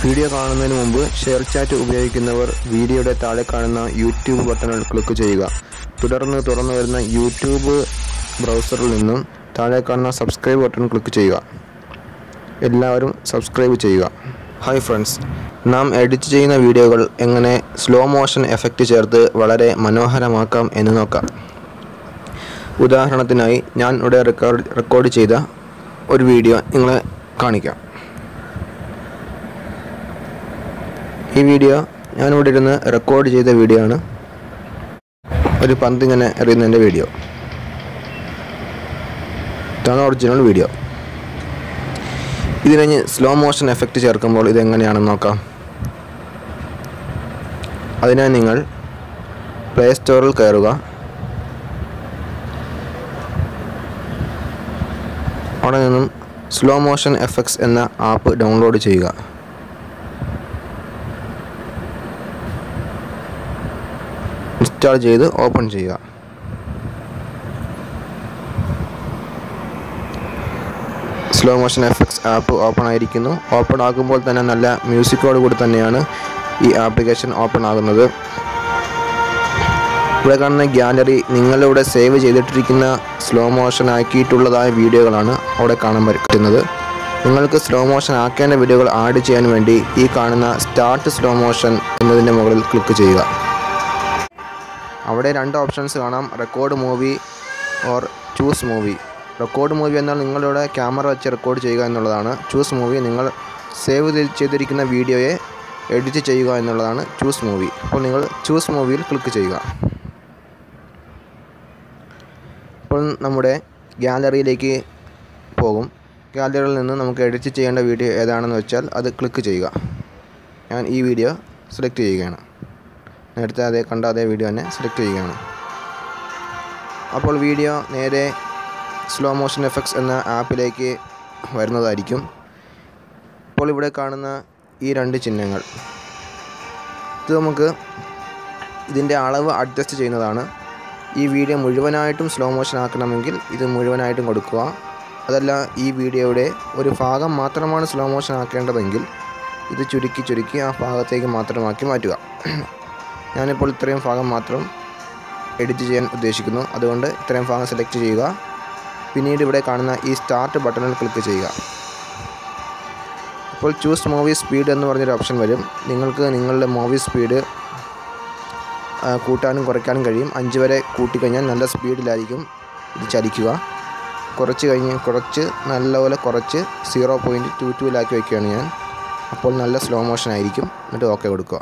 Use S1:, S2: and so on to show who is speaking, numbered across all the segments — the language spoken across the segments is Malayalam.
S1: വീഡിയോ കാണുന്നതിന് മുമ്പ് ഷെയർ ചാറ്റ് ഉപയോഗിക്കുന്നവർ വീഡിയോയുടെ താഴെ കാണുന്ന യൂട്യൂബ് ബട്ടണിൽ ക്ലിക്ക് ചെയ്യുക തുടർന്ന് തുറന്നു വരുന്ന യൂട്യൂബ് ബ്രൗസറിൽ നിന്നും താഴെ കാണുന്ന സബ്സ്ക്രൈബ് ബട്ടൺ ക്ലിക്ക് ചെയ്യുക എല്ലാവരും സബ്സ്ക്രൈബ് ചെയ്യുക ഹായ് ഫ്രണ്ട്സ് നാം എഡിറ്റ് ചെയ്യുന്ന വീഡിയോകൾ എങ്ങനെ സ്ലോ മോഷൻ എഫക്റ്റ് ചേർത്ത് വളരെ മനോഹരമാക്കാം എന്ന് നോക്കാം ഉദാഹരണത്തിനായി ഞാൻ ഇവിടെ റെക്കോർഡ് റെക്കോർഡ് ചെയ്ത ഒരു വീഡിയോ നിങ്ങളെ കാണിക്കാം ഈ വീഡിയോ ഞാനിവിടെ ഇരുന്ന് റെക്കോർഡ് ചെയ്ത വീഡിയോ ആണ് ഒരു പന്ത് ഇങ്ങനെ എറിയുന്നതിൻ്റെ വീഡിയോ ഇതാണ് ഒറിജിനൽ വീഡിയോ ഇതിന് സ്ലോ മോഷൻ എഫക്റ്റ് ചേർക്കുമ്പോൾ ഇതെങ്ങനെയാണെന്ന് നോക്കാം അതിനായി നിങ്ങൾ പ്ലേ സ്റ്റോറിൽ കയറുക അവിടെ നിന്നും സ്ലോ മോഷൻ എഫക്ട്സ് എന്ന ആപ്പ് ഡൗൺലോഡ് ചെയ്യുക ഇൻസ്റ്റാൾ ചെയ്ത് ഓപ്പൺ ചെയ്യുക slow motion effects app open ആയിരിക്കുന്നു ഓപ്പൺ ആകുമ്പോൾ തന്നെ നല്ല മ്യൂസിക്കോട് കൂടി തന്നെയാണ് ഈ ആപ്ലിക്കേഷൻ ഓപ്പൺ ആകുന്നത് ഇവിടെ കാണുന്ന ഗ്യാലറി നിങ്ങളിവിടെ സേവ് ചെയ്തിട്ടിരിക്കുന്ന സ്ലോ മോഷൻ ആക്കിയിട്ടുള്ളതായ വീഡിയോകളാണ് അവിടെ കാണാൻ പറ്റുന്നത് നിങ്ങൾക്ക് സ്ലോ മോഷൻ ആക്കേണ്ട വീഡിയോകൾ ആഡ് ചെയ്യാൻ വേണ്ടി ഈ കാണുന്ന സ്റ്റാർട്ട് സ്ലോ മോഷൻ എന്നതിൻ്റെ മുകളിൽ ക്ലിക്ക് ചെയ്യുക അവിടെ രണ്ട് ഓപ്ഷൻസ് കാണാം record movie or choose movie record movie എന്നാൽ നിങ്ങളുടെ ക്യാമറ വെച്ച് റെക്കോർഡ് ചെയ്യുക എന്നുള്ളതാണ് ചൂസ് മൂവി നിങ്ങൾ സേവ് ചെയ്തിരിക്കുന്ന വീഡിയോയെ എഡിറ്റ് ചെയ്യുക എന്നുള്ളതാണ് ചൂസ് മൂവി അപ്പോൾ നിങ്ങൾ ചൂസ് മൂവിയിൽ ക്ലിക്ക് ചെയ്യുക അപ്പോൾ നമ്മുടെ ഗാലറിയിലേക്ക് പോകും ഗാലറിയിൽ നിന്ന് നമുക്ക് എഡിറ്റ് ചെയ്യേണ്ട വീഡിയോ ഏതാണെന്ന് വെച്ചാൽ അത് ക്ലിക്ക് ചെയ്യുക ഞാൻ ഈ വീഡിയോ സെലക്ട് ചെയ്യുകയാണ് നേരത്തെ അതേ കണ്ട അതേ വീഡിയോ തന്നെ സെലക്ട് ചെയ്യുകയാണ് അപ്പോൾ വീഡിയോ നേരെ സ്ലോ മോഷൻ എഫക്ട്സ് എന്ന ആപ്പിലേക്ക് വരുന്നതായിരിക്കും ഇപ്പോൾ ഇവിടെ കാണുന്ന ഈ രണ്ട് ചിഹ്നങ്ങൾ ഇത് നമുക്ക് ഇതിൻ്റെ അളവ് അഡ്ജസ്റ്റ് ചെയ്യുന്നതാണ് ഈ വീഡിയോ മുഴുവനായിട്ടും സ്ലോ മോഷൻ ആക്കണമെങ്കിൽ ഇത് മുഴുവനായിട്ടും കൊടുക്കുക അതല്ല ഈ വീഡിയോയുടെ ഒരു ഭാഗം മാത്രമാണ് സ്ലോ മോഷൻ ആക്കേണ്ടതെങ്കിൽ ഇത് ചുരുക്കി ചുരുക്കി ആ ഭാഗത്തേക്ക് മാത്രമാക്കി മാറ്റുക ഞാനിപ്പോൾ ഇത്രയും ഭാഗം മാത്രം എഡിറ്റ് ചെയ്യാൻ ഉദ്ദേശിക്കുന്നു അതുകൊണ്ട് ഇത്രയും ഭാഗം സെലക്ട് ചെയ്യുക പിന്നീട് ഇവിടെ കാണുന്ന ഈ സ്റ്റാർട്ട് ബട്ടണിൽ ക്ലിക്ക് ചെയ്യുക ഇപ്പോൾ ചൂസ് മൂവി സ്പീഡ് എന്ന് പറഞ്ഞൊരു ഓപ്ഷൻ വരും നിങ്ങൾക്ക് നിങ്ങളുടെ മൂവി സ്പീഡ് കൂട്ടാനും കുറയ്ക്കാനും കഴിയും അഞ്ച് വരെ കൂട്ടിക്കഴിഞ്ഞാൽ നല്ല സ്പീഡിലായിരിക്കും ഇത് ചലിക്കുക കുറച്ച് കഴിഞ്ഞ് കുറച്ച് നല്ലപോലെ കുറച്ച് സീറോ പോയിൻറ്റ് ടു ടുവിലാക്കി വയ്ക്കുകയാണ് ഞാൻ അപ്പോൾ നല്ല സ്ലോ മോഷൻ ആയിരിക്കും എന്നിട്ട് ഓക്കെ കൊടുക്കുക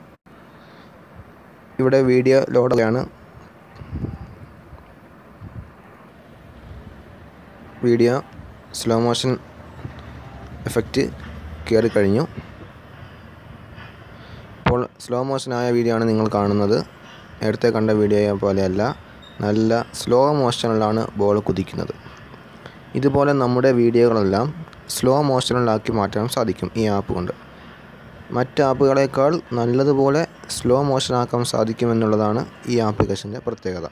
S1: ഇവിടെ വീഡിയോ ലോഡാണ് വീഡിയോ സ്ലോ മോഷൻ എഫക്റ്റ് കയറി കഴിഞ്ഞു ഇപ്പോൾ സ്ലോ മോഷനായ വീഡിയോ ആണ് നിങ്ങൾ കാണുന്നത് നേരത്തെ കണ്ട വീഡിയോയെ പോലെയല്ല നല്ല സ്ലോ മോഷനിലാണ് ബോൾ കുതിക്കുന്നത് ഇതുപോലെ നമ്മുടെ വീഡിയോകളെല്ലാം സ്ലോ മോഷനിലാക്കി മാറ്റാൻ സാധിക്കും ഈ ആപ്പ് കൊണ്ട് മറ്റ് ആപ്പുകളേക്കാൾ നല്ലതുപോലെ സ്ലോ മോഷനാക്കാൻ സാധിക്കുമെന്നുള്ളതാണ് ഈ ആപ്ലിക്കേഷൻ്റെ പ്രത്യേകത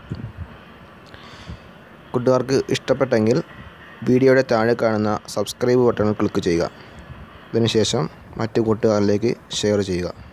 S1: കൂട്ടുകാർക്ക് ഇഷ്ടപ്പെട്ടെങ്കിൽ വീഡിയോയുടെ താഴെ കാണുന്ന സബ്സ്ക്രൈബ് ബട്ടണിൽ ക്ലിക്ക് ചെയ്യുക ഇതിനുശേഷം മറ്റു കൂട്ടുകാരിലേക്ക് ഷെയർ ചെയ്യുക